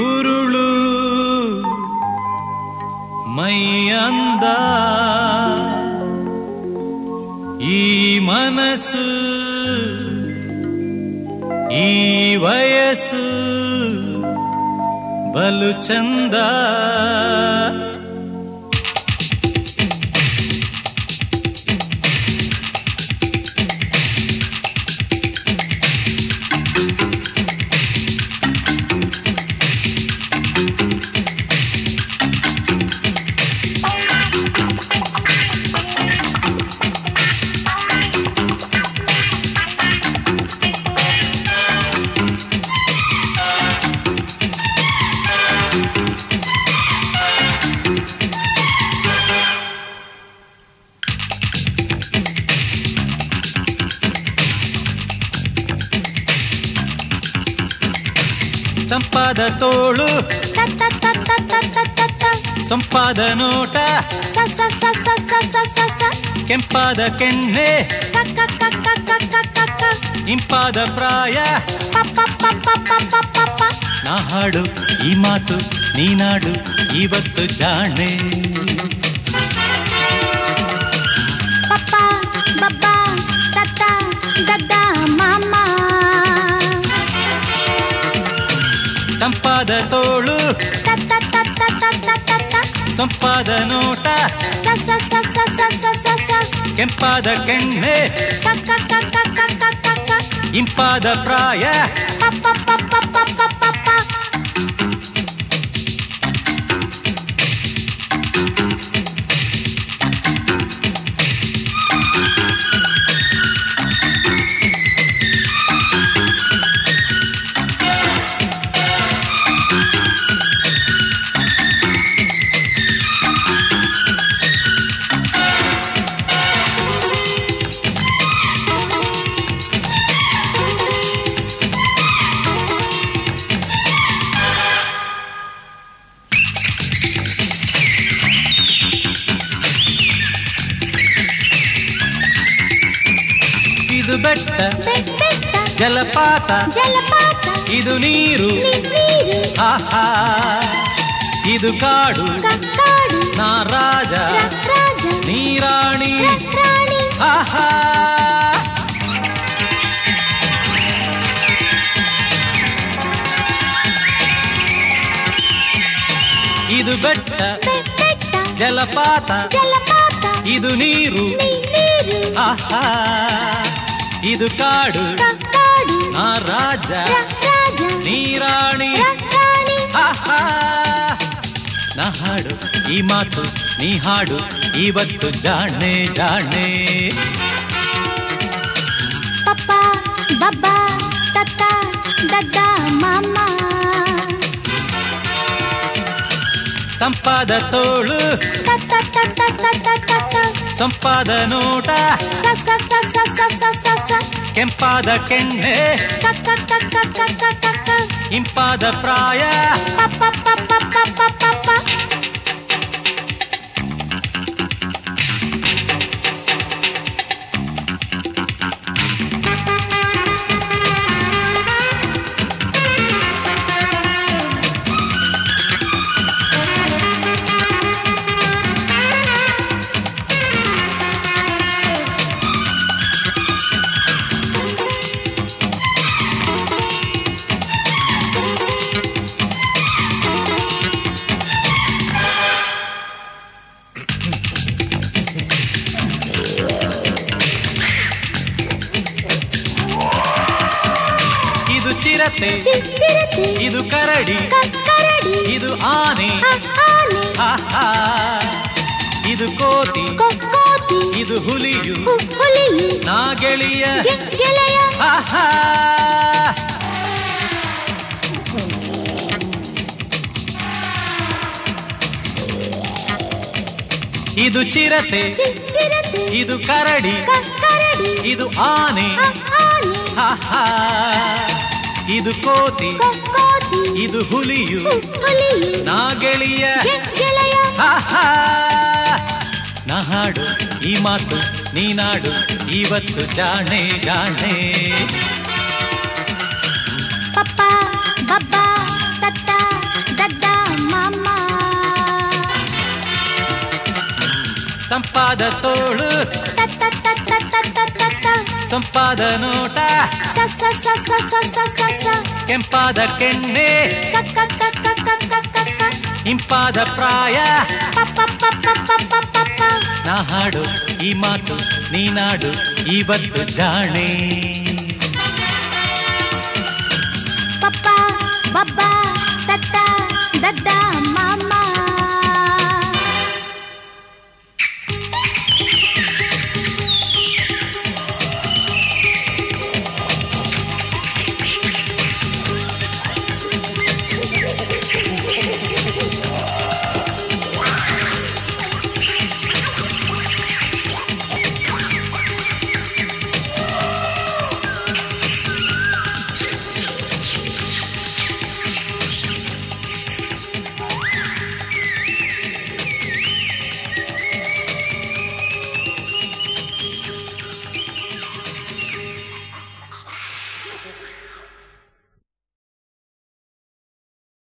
ಉರುಳು ಮೈಯಂದ ಈ ಮನಸ್ಸು ಈ ವಯಸ್ಸು ಬಲು ಚಂದ ತಂಪಾದ ತೋಳು ಸೊಂಪಾದ ನೋಟ ಕೆಂಪಾದ ಕೆಣ್ಣೆ ಇಂಪಾದ ಪ್ರಾಯ ನಾ ಹಾಡು ಈ ಮಾತು ನೀನಾಡು ಇವತ್ತು ಜಾಣೆ ತಂಪಾದ ತೋಳು ಸೊಂಪಾದ ನೋಟ ಕೆಂಪಾದ ಕೆಣ್ಣೆ ಇಂಪಾದ ಪ್ರಾಯ ಇದು ಬೆಟ್ಟ ಜಲಪಾತ ಜಲಪಾತ ಇದು ನೀರು ನೀರು ಆಹಾ ಇದು ಕಾಡು ಕಕ್ಕಾಡು ನಾ ರಾಜ ರಾಜ ನೀರಾಣಿ ರಾಣಿ ಆಹಾ ಇದು ಬೆಟ್ಟ ಬೆಟ್ಟ ಜಲಪಾತ ಜಲಪಾತ ಇದು ನೀರು ನೀರು ಆಹಾ ಇದು ಕಾಡು ಕಕ್ಕಾಡು ನಾ ರಾಜ ರಾಜ ನೀರಾಣಿ ರಾಣಿ ಆಹಾ ನಾ ಹಾಡು ಈ ಮಾತು ನೀ ಹಾಡು ಇವತ್ತು ಜಾಣೆ ಜಾಣೆ ಪಪ್ಪ ಬಬ್ಬ ತತ್ತ ದದ್ದ ಮಾಮ ತಂಪಾದ ತೋಳು ತತ್ತ ತತ್ತ ತತ್ತ ತತ್ತ ಸಂಪಾದ ನೋಟ ಸ ಸ ಸ ಸ ಸ ಸ ಸ ಸ ಕೆಂಪಾದ ಕೆಣ್ಣೆ ಕಕ್ಕ ಕಕ್ಕ ಕಕ್ಕ ಕಕ್ಕ ಇಂಪಾದ ಪ್ರಾಯ ಪಪ್ಪ ಪಪ್ಪ ಪಪ್ಪ ಪಪ್ಪ ಇದು ಚಿರತೆ ಚಿರತೆ ಇದು ಕರಡಿ ಕಕ್ಕರಡಿ ಇದು ಆನೆ ಆನೆ ಆಹಾ ಇದು ಕೋತಿ ಕೊಕ್ಕೋತಿ ಇದು ಹುಲಿಯು ಹುಲಿಯು ನಾ ಗೆಳೆಯ ಗೆ- ಗೆಳೆಯ ಆಹಾ ಇದು ಚಿರತೆ ಚಿ- ಚಿರತೆ ಇದು ಕರಡಿ ಕಕ್ಕರಡಿ ಇದು ಆನೆ ಆನೆ ಆಹಾ ಇದು ಕೋತಿ ಕೊಕ್ಕೋತಿ ಇದು ಹುಲಿಯು ಹುಲಿಯು ನಾ ಗೆಳೆಯ ಗೆ- ಗೆಳೆಯ ಆಹಾ ನಾ ಹಾಡು ಈ ಮಾತು ನೀನಾಡು ಇವತ್ತು ಜಾಣೆ ಜಾಣೆ ಪಪ್ಪ ಬಬ್ಬ ತತ್ತ ತಂಪಾದ ತೋಳು ತ ತ ತ ತ ತ ತ ತ ತ. ಸಂಪಾದ ನೋಟ ಸ ಸ ಸ ಸ ಸ ಸ ಸ ಸ. ಕೆಂಪಾದ ಕೆನ್ನೆ ಕ ಕ ಕ ಕ ಕ ಕ ಕ ಕ. ಇಂಪಾದ ಪ್ರಾಯ ಪ ಪ ಪ ಪ ಪ ಪ ಪ ಪ. ನಾ ಹಾಡು ಈ ಮಾತು ನೀನಾಡು ಇವತ್ತು ಜಾಣೆ ಪಪ್ಪ ಬಬ್ಬ